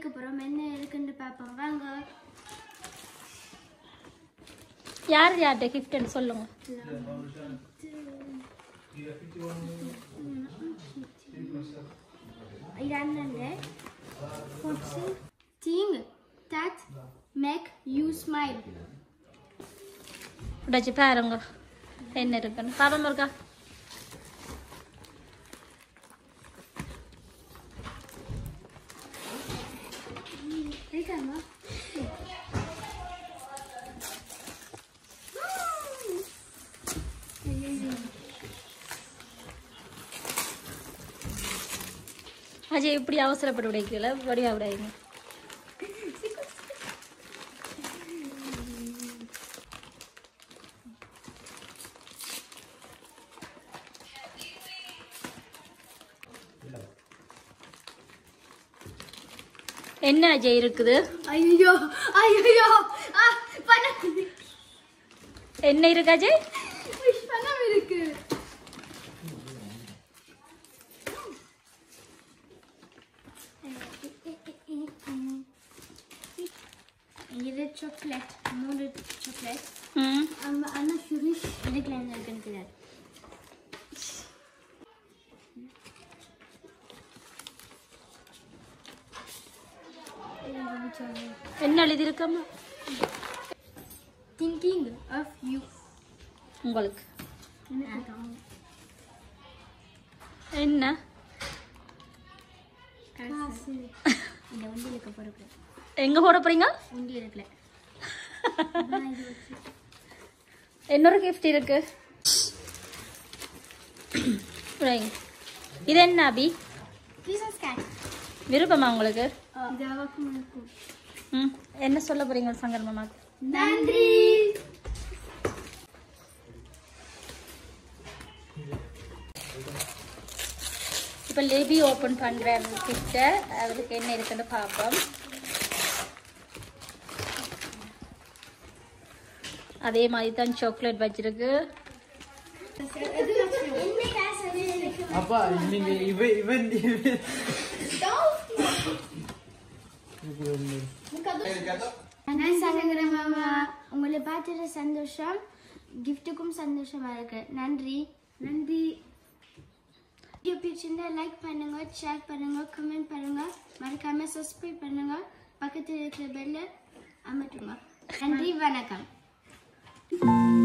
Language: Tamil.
பிரிக்க போறோம் என்ன இருக்குன்னு பார்ப்போம் வாங்க யார் யார்கிட்ட கிஃப்ட்னு சொல்லுங்க இது அண்ணன் thing that make you smile உடைச்சு பாருங்க என்ன இருக்குன்னு பாப்பா இருக்கா இருக்காமா அஜய் இப்படி அவசரப்பட்டு உடைக்கல வடிவா விடாதீங்க என்ன அஜய் இருக்குது ஐயோ ஐயோ ஆ பணம் என்ன இருக்கு அஜய் பணம் இருக்கு இது சாக்லேட் மூணு சாக்லேட் ம் அம்மா அண்ணா சுரேஷ் இதுக்குள்ள என்ன இருக்குன்னு தெரியாது என்ன எழுதி இருக்கம்மா திங்கிங் ஆஃப் யூ உங்களுக்கு என்ன காசு இந்த உண்டியலுக்கு பொறுப்பு எங்க போட போறீங்க உண்டியலுக்குல இன்னொரு கிஃப்ட் இருக்கு வைங்க. இது என்ன அபி கிறிஸ்மஸ் கேட் விருப்பமா உங்களுக்கு இது அவக்கும் இருக்கும் ம் என்ன சொல்ல போறீங்க சங்கர் மாமாக்கு நன்றி இப்போ லேபி ஓப்பன் பண்ற கிட்ட அவருக்கு என்ன இருக்குன்னு பார்ப்போம் அதே மாதிரி தான் சாக்லேட் வச்சிருக்கு என்ன காசு இருக்கு அப்பா நீங்க இவ இவன் இவன் நான் சங்கர மாமா உங்களை பார்த்துட்டு சந்தோஷம் கிஃப்ட்டுக்கும் சந்தோஷமா இருக்கு நன்றி நன்றி வீடியோ பிடிச்சிருந்தா லைக் பண்ணுங்க ஷேர் பண்ணுங்க கமெண்ட் பண்ணுங்க மறக்காம சப்ஸ்கிரைப் பண்ணுங்க பக்கத்தில் இருக்கிற பெல்ல அமர்த்துங்க நன்றி வணக்கம்